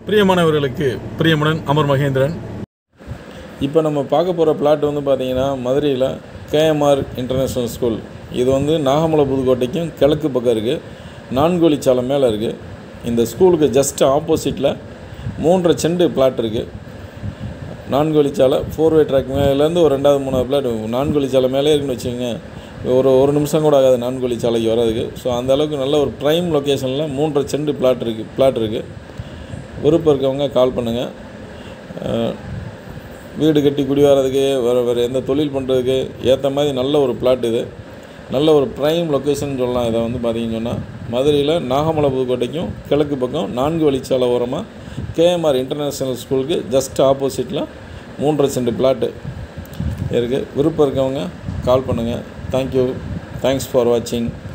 பிரியமானவர்களுக்கு பிரியமுடன் அமர் மகேந்திரன் இப்போ நம்ம பார்க்க போகிற பிளாட் வந்து பார்த்தீங்கன்னா மதுரையில் கேஎம்ஆர் இன்டர்நேஷ்னல் ஸ்கூல் இது வந்து நாகமலை புதுக்கோட்டைக்கும் கிழக்கு பக்கம் இருக்குது நான்குவழி சாலை மேலே இருக்குது இந்த ஸ்கூலுக்கு ஜஸ்ட் ஆப்போசிட்டில் மூன்றரை செண்டு பிளாட் இருக்குது நான்கு வழிச்சாலை ஃபோர் வே ட்ராக் மேலேருந்து ஒரு ரெண்டாவது மூணாவது பிளாட் நான்கு வழிச்சாலை மேலே இருக்குன்னு வச்சுக்கோங்க ஒரு ஒரு நிமிஷம் கூட ஆகாது நான்கு வழிச்சாலைக்கு வர்றதுக்கு ஸோ அந்த அளவுக்கு நல்ல ஒரு ப்ரைம் லொக்கேஷனில் மூன்றரை செண்டு பிளாட் இருக்குது பிளாட் இருக்குது விருப்பம் இருக்கவங்க கால் பண்ணுங்கள் வீடு கட்டி குடிவரதுக்கு வேறு வேறு எந்த தொழில் பண்ணுறதுக்கு ஏற்ற மாதிரி நல்ல ஒரு பிளாட் இது நல்ல ஒரு ப்ரைம் லொக்கேஷன் சொல்லலாம் இதை வந்து பார்த்தீங்கன்னு சொன்னால் மதுரையில் நாகமலை புதுக்கோட்டைக்கும் கிழக்கு பக்கம் நான்கு வழிச்சாலை ஓரமாக கேஎம்ஆர் இன்டர்நேஷ்னல் ஸ்கூலுக்கு ஜஸ்ட் ஆப்போசிட்டில் மூன்றரை சென்ட் பிளாட்டு இருக்குது விருப்பம் இருக்கவங்க கால் பண்ணுங்கள் தேங்க்யூ தேங்க்ஸ் ஃபார் வாட்சிங்